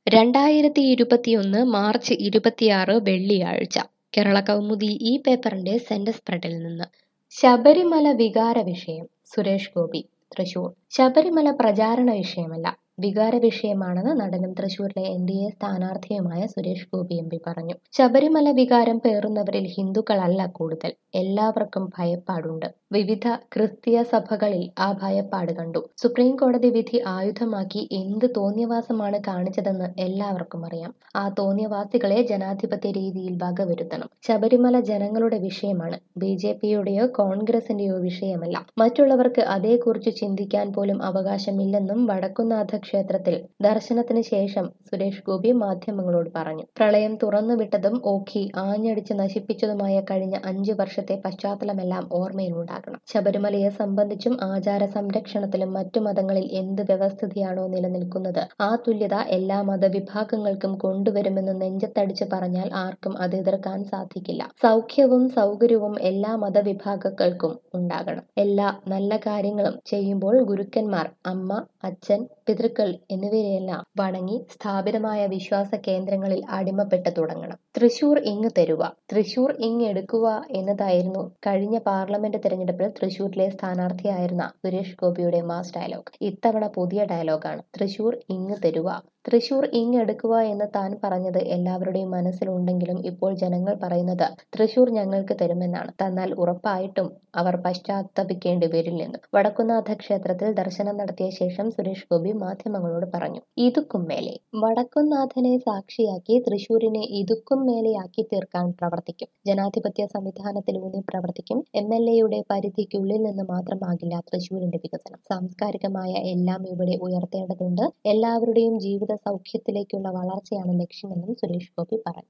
രണ്ടായിരത്തി ഇരുപത്തിയൊന്ന് മാർച്ച് ഇരുപത്തിയാറ് വെള്ളിയാഴ്ച കേരള കൗമുദി ഈ പേപ്പറിന്റെ സെന്റർ സ്പ്രെഡിൽ നിന്ന് ശബരിമല വികാര വിഷയം സുരേഷ് ഗോപി തൃശൂർ ശബരിമല പ്രചാരണ വിഷയമല്ല വികാര വിഷയമാണെന്ന് നടനും തൃശൂരിലെ എൻ ഡി എ സ്ഥാനാർത്ഥിയുമായ സുരേഷ് ഗോപി എം പി പറഞ്ഞു ശബരിമല വികാരം പേറുന്നവരിൽ ഹിന്ദുക്കളല്ല കൂടുതൽ എല്ലാവർക്കും ഭയപ്പാടുണ്ട് വിവിധ ക്രിസ്തീയ സഭകളിൽ ആ ഭയപ്പാട് കണ്ടു സുപ്രീം കോടതി വിധി ആയുധമാക്കി എന്ത് തോന്നിയവാസമാണ് കാണിച്ചതെന്ന് എല്ലാവർക്കും അറിയാം ആ തോന്നിയവാസികളെ ജനാധിപത്യ രീതിയിൽ വകവരുത്തണം ശബരിമല ജനങ്ങളുടെ വിഷയമാണ് ബി ജെ പിയുടെയോ കോൺഗ്രസിന്റെയോ വിഷയമല്ല മറ്റുള്ളവർക്ക് അതേക്കുറിച്ച് ചിന്തിക്കാൻ പോലും അവകാശമില്ലെന്നും വടക്കുന്നാഥ ക്ഷേത്രത്തിൽ ദർശനത്തിന് ശേഷം സുരേഷ് ഗോപി മാധ്യമങ്ങളോട് പറഞ്ഞു പ്രളയം തുറന്നുവിട്ടതും ഓഖി ആഞ്ഞടിച്ച് നശിപ്പിച്ചതുമായ കഴിഞ്ഞ അഞ്ചു വർഷത്തെ പശ്ചാത്തലമെല്ലാം ഓർമ്മയിലുണ്ടാകണം ശബരിമലയെ സംബന്ധിച്ചും ആചാര സംരക്ഷണത്തിലും മറ്റു മതങ്ങളിൽ എന്ത് വ്യവസ്ഥിതിയാണോ നിലനിൽക്കുന്നത് ആ തുല്യത എല്ലാ മതവിഭാഗങ്ങൾക്കും കൊണ്ടുവരുമെന്ന് നെഞ്ചത്തടിച്ച് പറഞ്ഞാൽ ആർക്കും അത് എതിർക്കാൻ സാധിക്കില്ല സൗഖ്യവും സൗകര്യവും എല്ലാ മതവിഭാഗങ്ങൾക്കും ഉണ്ടാകണം എല്ലാ നല്ല കാര്യങ്ങളും ചെയ്യുമ്പോൾ ഗുരുക്കന്മാർ അമ്മ അച്ഛൻ പിതൃക്കൾ എന്നിവരെയെല്ലാം വണങ്ങി സ്ഥാപിതമായ വിശ്വാസ കേന്ദ്രങ്ങളിൽ അടിമപ്പെട്ട് തുടങ്ങണം തൃശൂർ ഇങ്ങ് തരുക തൃശൂർ ഇങ്ങ് എടുക്കുക എന്നതായിരുന്നു കഴിഞ്ഞ പാർലമെന്റ് തെരഞ്ഞെടുപ്പിൽ തൃശൂരിലെ സ്ഥാനാർത്ഥിയായിരുന്ന സുരേഷ് ഗോപിയുടെ മാസ് ഡയലോഗ് ഇത്തവണ പുതിയ ഡയലോഗാണ് തൃശൂർ ഇങ്ങ് തരുക തൃശൂർ ഇങ്ങ് എടുക്കുക എന്ന് താൻ പറഞ്ഞത് എല്ലാവരുടെയും മനസ്സിലുണ്ടെങ്കിലും ഇപ്പോൾ ജനങ്ങൾ പറയുന്നത് തൃശൂർ ഞങ്ങൾക്ക് തരുമെന്നാണ് തന്നാൽ ഉറപ്പായിട്ടും അവർ പശ്ചാത്തപിക്കേണ്ടി വരില്ലെന്ന് വടക്കുന്നാഥ ക്ഷേത്രത്തിൽ ദർശനം നടത്തിയ ശേഷം സുരേഷ് ഗോപി മാധ്യമങ്ങളോട് പറഞ്ഞു ഇതുക്കും മേലെ വടക്കുന്നാഥനെ സാക്ഷിയാക്കി തൃശൂരിനെ ഇതുക്കും മേലെയാക്കി തീർക്കാൻ പ്രവർത്തിക്കും ജനാധിപത്യ സംവിധാനത്തിലൂന്നി പ്രവർത്തിക്കും എം എൽ എയുടെ പരിധിക്കുള്ളിൽ നിന്ന് മാത്രമാകില്ല തൃശൂരിന്റെ വികസനം സാംസ്കാരികമായ എല്ലാം ഇവിടെ ഉയർത്തേണ്ടതുണ്ട് എല്ലാവരുടെയും ജീവിത സൗഖ്യത്തിലേക്കുള്ള വളർച്ചയാണ് ലക്ഷ്യമെന്നും സുരേഷ് ഗോപി പറഞ്ഞു